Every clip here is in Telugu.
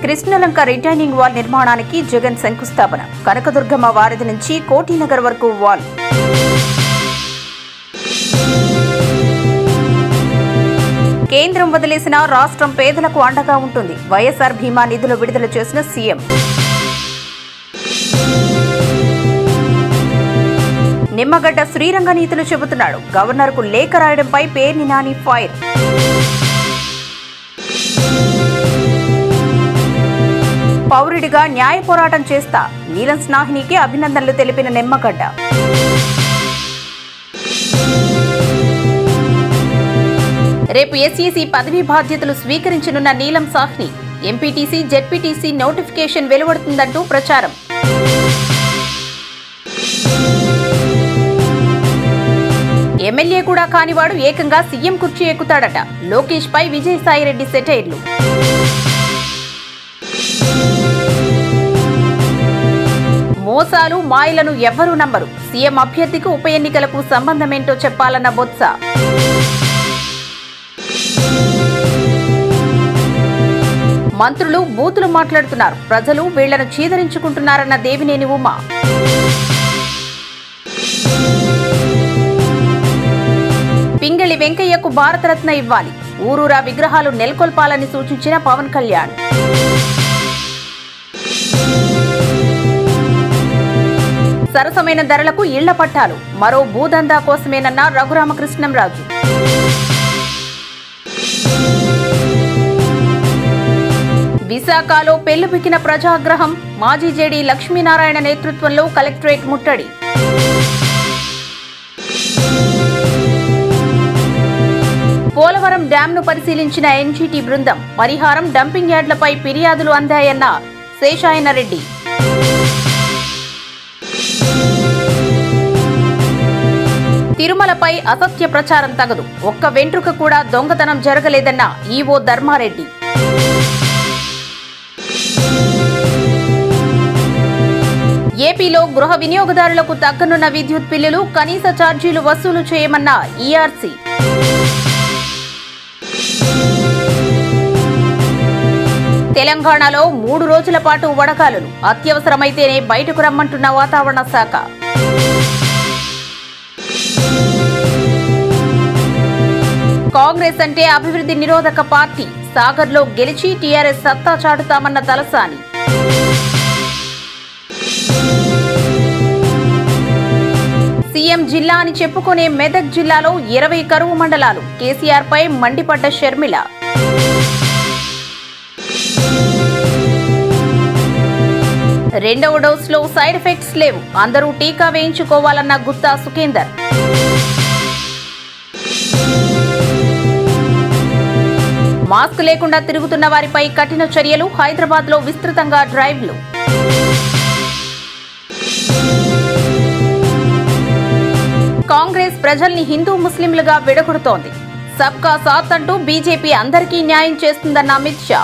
కృష్ణలంక రిటైనింగ్ వాల్ నిర్మాణానికి జగన్ శంకుస్థాపన కనకదుర్గమ్మ వారధి నుంచి కోటినగర్ వరకు వాల్ కేంద్రం వదిలేసిన రాష్ట్రం పేదలకు అండగా ఉంటుంది వైఎస్ఆర్ బీమా నిధులు విడుదల చేసిన సీఎం నిమ్మగడ్డ శ్రీరంగ నీతులు చెబుతున్నాడు గవర్నర్కు లేఖ రాయడంపై పేర్ని నాని ఫైర్ పౌరుడిగా న్యాయ పోరాటం చేస్తా నీలం స్నాహినికి అభినందనలు తెలిపిన నిమ్మగడ్డ రేపు ఎస్ఈసి పదవీ బాధ్యతలు స్వీకరించనున్న Neelam Sahni MPTC ZPTC notification వెలువడుతుందంటూ ప్రచారం ఎమ్మెల్యే కూడా కానివాడు ఏకంగా సీఎం కుర్చీ ఎక్కుతాడట లోకేష్ పై విజయసాయిరెడ్డి సెటైర్లు మోసాలు మాయలను ఎవ్వరూ నమ్మరు సీఎం అభ్యర్థికి ఉప ఎన్నికలకు సంబంధమేంటో చెప్పాలన్న బొత్స మంత్రులు బూతులు మాట్లాడుతున్నారు ప్రజలు వీళ్లను చీదరించుకుంటున్నారన్న దేవినేని ఉమా పింగళి వెంకయ్యకు భారతరత్న ఇవ్వాలి ఊరూరా విగ్రహాలు నెలకొల్పాలని సూచించిన పవన్ కళ్యాణ్ సరసమైన ధరలకు ఇళ్ల పట్టాలు మరో భూదందా కోసమేనన్న రఘురామకృష్ణంరాజు విశాఖలో పెళ్లిపికిన ప్రజాగ్రహం మాజీ జేడీ లక్ష్మీనారాయణ నేతృత్వంలో కలెక్టరేట్ ముట్టడి పోలవరం డ్యాంను పరిశీలించిన ఎన్జీటీ బృందం పరిహారం డంపింగ్ యార్డ్లపై ఫిర్యాదులు అందాయన్న శేషాయన రెడ్డి తిరుమలపై అసత్య ప్రచారం తగదు ఒక్క వెంట్రుక కూడా దొంగతనం జరగలేదన్న ఈవో ధర్మారెడ్డి ఏపీలో గృహ వినియోగదారులకు తగ్గనున్న విద్యుత్ బిల్లులు కనీస ఛార్జీలు వసూలు చేయమన్న ఈఆర్సీ తెలంగాణలో మూడు రోజుల పాటు వడగాలులు అత్యవసరమైతేనే బయటకు రమ్మంటున్న వాతావరణ శాఖ కాంగ్రెస్ అంటే అభివృద్ధి నిరోధక పార్టీ సాగర్లో గెలిచి టీఆర్ఎస్ సత్తా చాటుతామన్న తలసాని సీఎం జిల్లా అని చెప్పుకునే మెదక్ జిల్లాలో ఇరవై కరువు మండలాలు కేసీఆర్ పై మండిపడ్డ షర్మిల రెండవ డోస్ లో సైడ్ ఎఫెక్ట్స్ లేవు అందరూ టీకా వేయించుకోవాలన్న గుత్తా సుఖేందర్ మాస్క్ లేకుండా తిరుగుతున్న వారిపై కఠిన చర్యలు హైదరాబాద్ లో విస్తృతంగా డ్రైవ్లు కాంగ్రెస్ ప్రజల్ని హిందూ ముస్లింలుగా విడగొడుతోంది సబ్కా సాత్ అంటూ బీజేపీ అందరికీ న్యాయం చేస్తుందన్న అమిత్ షా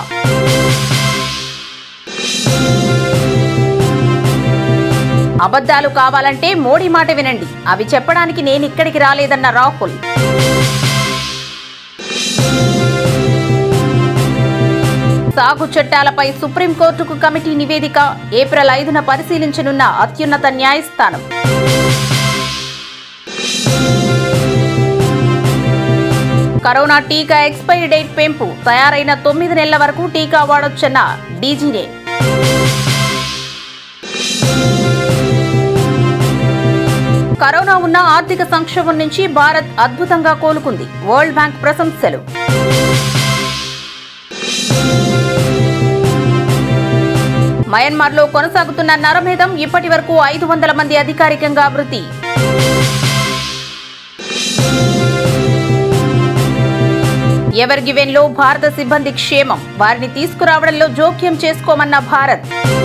అబద్ధాలు కావాలంటే మోడీ మాట వినండి అవి చెప్పడానికి నేను ఇక్కడికి రాలేదన్న రాహుల్ సాగు చట్టాలపై సుప్రీంకోర్టుకు కమిటీ నివేదిక ఏప్రిల్ ఐదున పరిశీలించనున్న అత్యున్నత న్యాయస్థానం కరోనా టీకా ఎక్స్పైరీ డేట్ పెంపు తయారైన తొమ్మిది నెలల వరకు టీకా వాడొచ్చన్న డీజీనే కరోనా ఉన్న ఆర్థిక సంక్షోభం నుంచి భారత్ అద్భుతంగా కోలుకుంది వరల్డ్ బ్యాంక్ ప్రశంసలు మయన్మార్లో కొనసాగుతున్న నరమేధం ఇప్పటి వరకు ఐదు వందల మంది అధికారికంగా మృతి ఎవర్ గివెన్ లో భారత సిబ్బంది క్షేమం వారిని తీసుకురావడంలో జోక్యం చేసుకోమన్న భారత్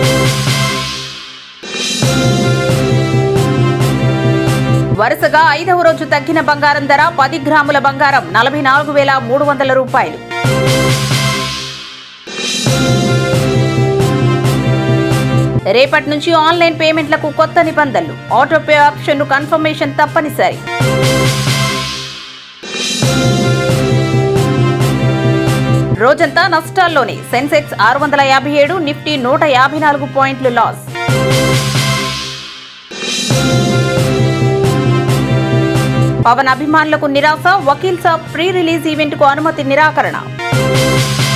వరుసగా ఐదవ రోజు తగ్గిన బంగారం ధర పది గ్రాముల బంగారం నలభై నాలుగు వేల మూడు వందల రూపాయలు రేపటి నుంచి ఆన్లైన్ పేమెంట్లకు కొత్త నిబంధనలు ఆటో పే ఆప్షన్ కన్ఫర్మేషన్ తప్పనిసరి రోజంతా నష్టాల్లోనే సెన్సెక్స్ ఆరు వందల యాభై ఏడు నిఫ్టీ నూట యాభై నాలుగు పాయింట్లు లాస్ పవన్ అభిమానులకు నిరాశ Vakeel Saab pre release event కు అనుమతి నిరాకరణ